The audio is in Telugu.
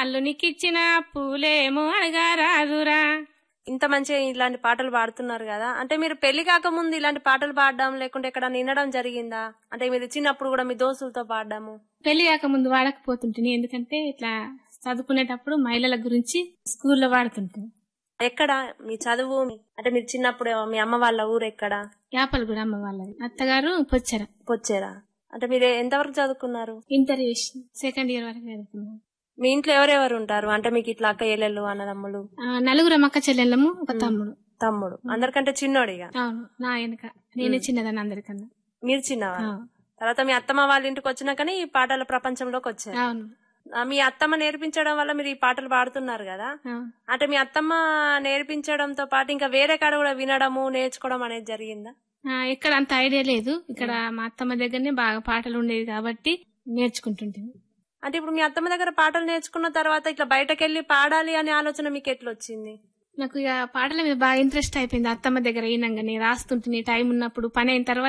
అల్లునికిచ్చిన పూలేమో అడగారాదురా ఇంత మంచిగా ఇలాంటి పాటలు పాడుతున్నారు కదా అంటే మీరు పెళ్లి కాకముందు ఇలాంటి పాటలు పాడడం లేకుంటే ఎక్కడ వినడం జరిగిందా అంటే మీరు చిన్నప్పుడు కూడా మీ దోస్తులతో పాడడము పెళ్లి కాకముందు వాడకపోతుంటుంది ఎందుకంటే ఇట్లా చదువుకునేటప్పుడు మహిళల గురించి స్కూల్లో వాడుతుంటుంది ఎక్కడ మీ చదువు అంటే మీరు చిన్నప్పుడు మీ అమ్మ వాళ్ళ ఊరు ఎక్కడ యాపలు కూడా అమ్మ వాళ్ళది అత్తగారు పొచ్చర పొచ్చేరా అంటే మీరు ఎంతవరకు చదువుకున్నారు ఇంటర్ చేసి సెకండ్ ఇయర్ వరకు చదువుకున్నాను మీ ఇంట్లో ఎవరెవరు ఉంటారు అంటే మీకు ఇట్లా అక్క ఏలెళ్ళు అన్నదమ్ములు ఆ, నలుగురు అక్క చెల్లెళ్ళము ఒక తమ్ముడు తమ్ముడు అందరికంటే చిన్నోడిగా అవును నా వెనక నేనే చిన్నదాన్ని అందరికన్నా మీరు చిన్నవా ఆ, తర్వాత మీ అత్తమ్మ వాళ్ళ ఇంటికి వచ్చినాకనే ఈ పాటల ప్రపంచంలోకి వచ్చారు అవును ఆ, మీ అత్తమ్మ నేర్పించడం వల్ల మీరు ఈ పాటలు పాడుతున్నారు కదా ఆ. అంటే మీ అత్తమ్మ నేర్పించడంతో పాటు ఇంకా వేరే కాడ కూడా వినడము నేర్చుకోవడం అనేది జరిగిందా ఆ, ఇక్కడ అంత ఐడియా లేదు ఇక్కడ మా అత్తమ్మ దగ్గరనే బాగా పాటలు ఉండేవి కాబట్టి నేర్చుకుంటుంటుంది అంటే ఇప్పుడు మీ అత్తమ్మ దగ్గర పాటలు నేర్చుకున్న తర్వాత ఇట్లా బయటకెళ్ళి పాడాలి అనే ఆలోచన మీకు ఎట్లా వచ్చింది నాకు ఇక పాటల మీద బాగా ఇంట్రెస్ట్ అయిపోయింది అత్తమ్మ దగ్గర అయినంగానే రాస్తుంటుంది టైం ఉన్నప్పుడు పని అయిన తర్వాత